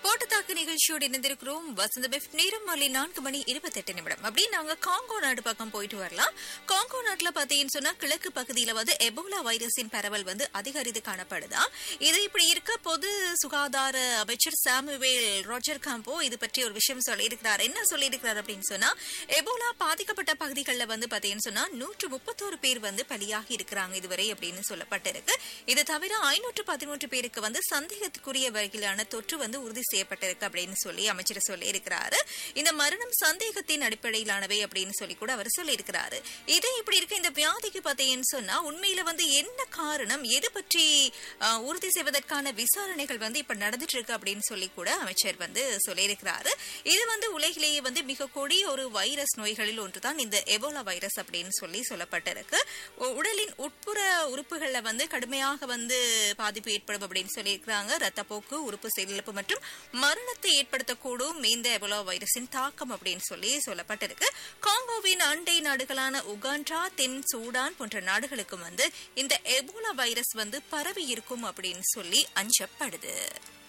போட்டுத்தாக்கு நிகழ்ச்சியோடு இணைந்திருக்கிறோம் வசந்த பெஃப் நேரம் மாலை நான்கு மணி இருபத்தெட்டு நிமிடம் அப்படி நாங்க காங்கோ நாடு பக்கம் போயிட்டு வரலாம் காங்கோ நாட்டுல பாத்தீங்கன்னு சொன்னா கிழக்கு பகுதியில வந்து எபோலா வைரஸின் பரவல் வந்து அதிகரித்து காணப்படுதா இது இப்படி இருக்க பொது சுகாதார அமைச்சர் சாமுவேல் ரோஜர் காம்போ இது பற்றி ஒரு விஷயம் சொல்லியிருக்கிறார் என்ன சொல்லியிருக்கிறார் அப்படின்னு சொன்னா எபோலா பாதிக்கப்பட்ட பகுதிகளில் வந்து பாத்தீங்கன்னு சொன்னா நூற்று முப்பத்தோரு பேர் வந்து பலியாகி இருக்கிறாங்க இதுவரை அப்படின்னு சொல்லப்பட்டிருக்கு இது தவிர ஐநூற்று பதிமூன்று பேருக்கு வந்து சந்தேகத்துக்குரிய வகையிலான தொற்று வந்து உறுதி செய்யப்பட்டிருக்கு அப்படின்னு சொல்லி அமைச்சர் சொல்லி இருக்கிறாரு இந்த மரணம் சந்தேகத்தின் அடிப்படையிலானவை அப்படின்னு சொல்லி கூட அவர் சொல்லி இருக்கிறாரு இது இப்படி இருக்க இந்த வியாதிக்கு பார்த்தீங்கன்னு சொன்னா உண்மையில வந்து என்ன காரணம் எது பற்றி அஹ், உறுதி செய்வதற்கான விசாரணைகள் வந்து இப்ப நடந்துட்டு இருக்கு அப்படின்னு சொல்லி கூட அமைச்சர் வந்து சொல்லியிருக்கிறாரு இது வந்து உலகிலேயே வந்து மிக கொடிய ஒரு வைரஸ் நோய்களில் ஒன்றுதான் இந்த எபோலா வைரஸ் அப்படின்னு சொல்லி சொல்லப்பட்டிருக்கு உ- உடலின் உட்புற உறுப்புகள்ல வந்து கடுமையாக வந்து பாதிப்பு ஏற்படும் அப்படின்னு சொல்லியிருக்கிறாங்க ரத்தப்போக்கு உறுப்பு செயலிழப்பு மற்றும் மரணத்தை ஏற்படுத்தக்கூடும் இந்த எபோலா வைரஸின் தாக்கம் அப்படின்னு சொல்லி சொல்லப்பட்டிருக்கு காங்கோவின் அண்டை நாடுகளான உகாண்டா தென் சூடான் போன்ற நாடுகளுக்கும் வந்து இந்த எபோலா வைரஸ் வந்து பரவி இருக்கும் அப்படின்னு சொல்லி அஞ்சப்படுது